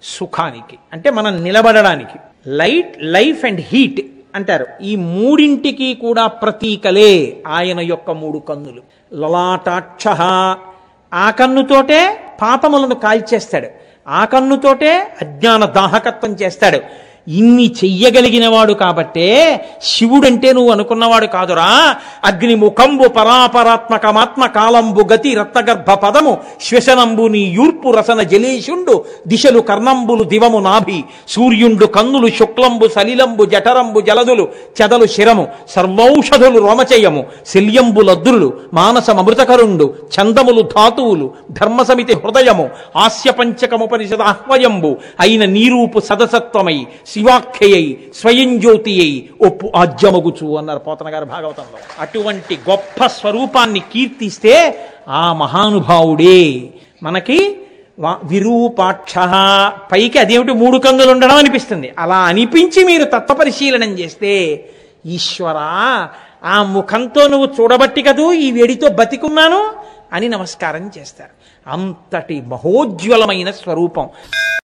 సుఖానికి అంటే మనం నిలబడడానికి లైట్ లైఫ్ అండ్ హీట్ అంటారు ఈ మూడింటికి కూడా ప్రతీకలే ఆయన యొక్క మూడు కన్నులు లలాటాక్ష ఆ కన్నుతోటే పాపములను కాల్చేస్తాడు ఆ కన్నుతోటే అజ్ఞాన దాహకత్వం చేస్తాడు ఇన్ని చెయ్యగలిగిన వాడు కాబట్టే శివుడంటే నువ్వు అనుకున్నవాడు కాదురా అగ్ని ముఖంబు పరాపరాత్మకమాత్మ కాలంబు గతి రత్నగర్భ పదము శ్వశనంబు నీ యూర్పు రసన జలేషుండు దిశలు కర్ణంబులు దివము నాభి సూర్యుండు కన్నులు శుక్లంబు సలిలంబు జఠరంబు జలదులు చెదలు శిరము సర్వౌషధులు రోమచయము శల్యంబు లద్దులు మానసమృతకరుండు చందములు ధాతువులు ధర్మసమితి హృదయము ఆస్య పంచకముపనిషద ఆహ్వయంబు అయిన నీరూపు సదసత్వమై శివాఖ్యయై స్వయం జ్యోతి అయి ఒప్పు ఆజ్యమగుచు అన్నారు పోతన గారు భాగవతంలో అటువంటి గొప్ప స్వరూపాన్ని కీర్తిస్తే ఆ మహానుభావుడే మనకి వా- విరూపాక్ష పైకి అదేమిటి మూడు కందులు ఉండడం అనిపిస్తుంది అలా అనిపించి మీరు తత్వపరిశీలనం చేస్తే ఈశ్వరా ఆ ముఖంతో నువ్వు చూడబట్టి కదూ ఈ వేడితో బతికున్నాను అని నమస్కారం చేస్తారు అంతటి మహోజ్వలమైన స్వరూపం